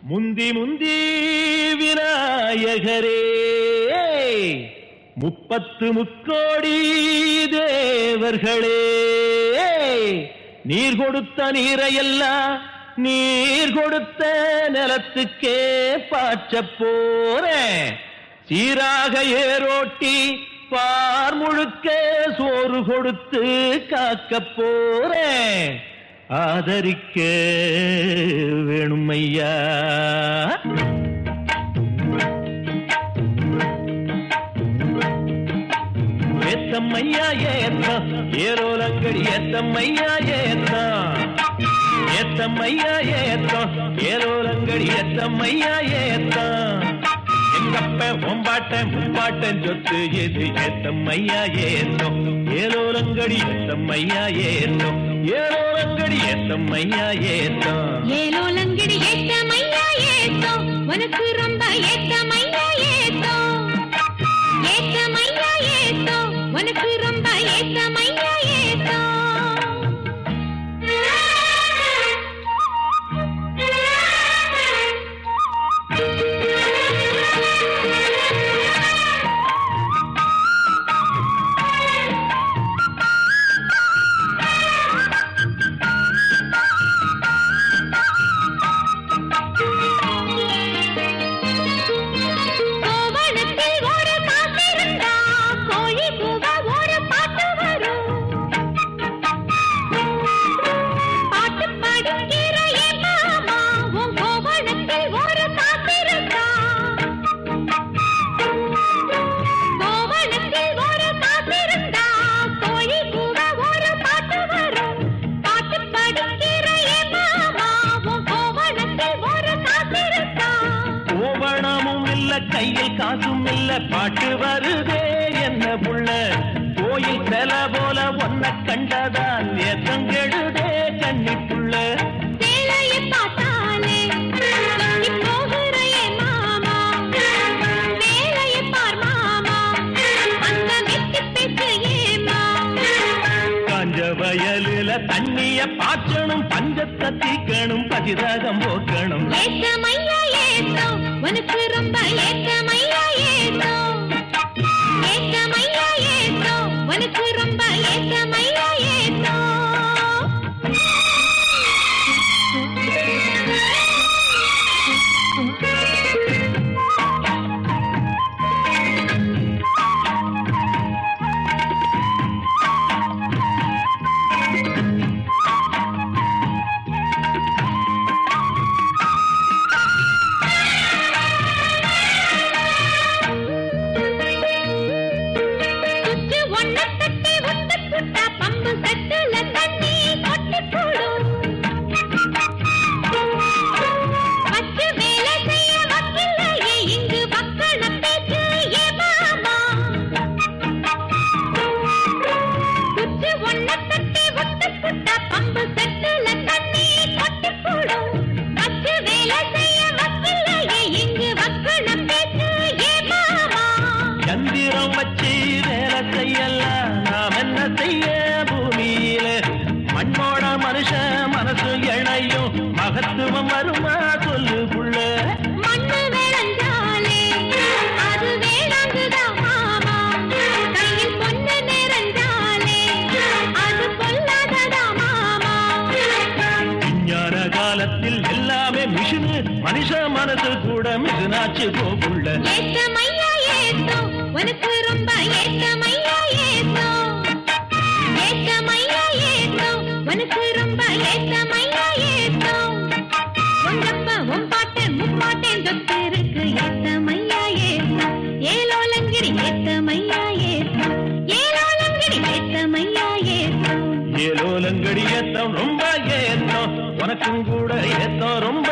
முந்தி முந்தி விநாயகரே முப்பத்து முக்கோடி தேவர்களே நீர் கொடுத்த நீரையெல்லாம் நீர் கொடுத்த நிலத்துக்கே பாய்ச்சப் போறேன் சீராக ஏரோட்டி பார் முழுக்க சோறு கொடுத்து காக்கப் போறேன் ஆதரிக்க வேணும் ஐயா ஏத்தம்மையா ஏத்தம் ஏரோலங்கடி ஏத்தம்மையா ஏத்தம் ஏத்தம்மையா ஏத்தம் ஏரோலங்கடி ஏத்தம்மையா ஏத்தம் எங்கப்ப ஒம்பாட்ட முப்பாட்டன் சொத்து எது ஏத்தம்மையா ஏத்தம் ஏலோலங்கடி ஏத்தம்மையா ஏத்தம் ஏலோலங்கடி ஏத்தம்மையா ஏத்தம் ஏலோலங்கிடி ஏத்தமையா ஏத்தோ உனக்கு ரொம்ப ஏத்தமையா ஏத்தோ ஏத்தமையா ஏத்தோ உனக்கு ரொம்ப ஏத்தமையா ஏத்தோ கோவணத்தில் ஒரு காத்திருந்தா கோழி கூவ ஒரு பாட்டு வரும் பாட்டு பாடுகிற என் மாமா உன் கோவணத்தில் ஒரு காத்திருந்தா கோவணத்தில் ஒரு காத்திருந்தா கோழி கூவ ஒரு பாட்டு வரும் பாட்டு பாடுகிற என் மாமா உன் கோவணத்தில் ஒரு காத்திருந்தா கோவணமும் இல்ல கையில் காசும் இல்ல பாட்டு வருதே என்ன புள்ள கோயில் செல போல ஒன்ன கண்டதால் ஏத்தம் கெடுதே கண்ணி புள்ள சேலையை பார்த்தாலே தொங்கி போகிற என் மாமா. வேலையை பார் மாமா, அந்த வெட்டி பேச்சு ஏமா. காஞ்ச வயலுல தண்ணிய பாய்ச்சணும் பஞ்சத்தை தீக்கணும் பதிராகம் போக்கணும் ஏத்தமையா ஏத்தோ, உனக்கு ரொம்ப ஏத்தமையா ஏத்தோ. ஏத்தமையா ஏத்தோ, உனக்கு ரொம்ப ஏத்தமையா ஏத்தோ. சுத்து ஒண்ண தட்டி ஒட்டு சுட்டா பம்பு செட்டுல தண்ணி கொட்டி போடும் வச்சு வேலை செய்ய வக்கில்லையே இங்கு வக்கண பேச்சு ஏ மாமா சுத்து ஒண்ண தட்டி ஒட்டு சுட்டா பம்பு செட்டுல தண்ணி கொட்டி போடும் வச்சு வேலை செய்ய வக்கில்லையே இங்கு வக்கண பேச்சு ஏ மாமா சந்திரம் வச்சு வேலை செய்யலாம் நாம் என்ன செய்ய பூமியில மண்ணோட மனுஷன் மனசு இணையும் மகத்துவம் வருமா சொல்லு புள்ள மண்ணு விளைஞ்சாலே அது வேளாங்குதான் மாமா கையில் பொண்ணு நிறைஞ்சாலே அது பொல்லாததா மாமா விஞ்ஞான காலத்தில் எல்லாமே மிஷினு மனுஷ மனசு கூட மிஷினாச்சு போகுள்ள ஏத்தமையா ஏத்தோ உனக்கு ரொம்ப ஏத்தமையா ஏத்தோ ஏத்தமையா ஏத்தோ உனக்கு ரொம்ப ஏத்தமையா ஏத்தோ உங்கப்ப உன் பாட்டு முப்பாட்டேன் தொட்டு இருக்கு ஏத்தமையா ஏத்தோ ஏலோலங்கிரி ஏத்தமையா ஏத்தோ ஏலோலங்கிரி ஏத்தமையா ஏத்தோ ஏலோலங்கடி ஏத்தம் ரொம்ப ஏத்தம் உனக்கும் கூட ஏத்தம் ரொம்ப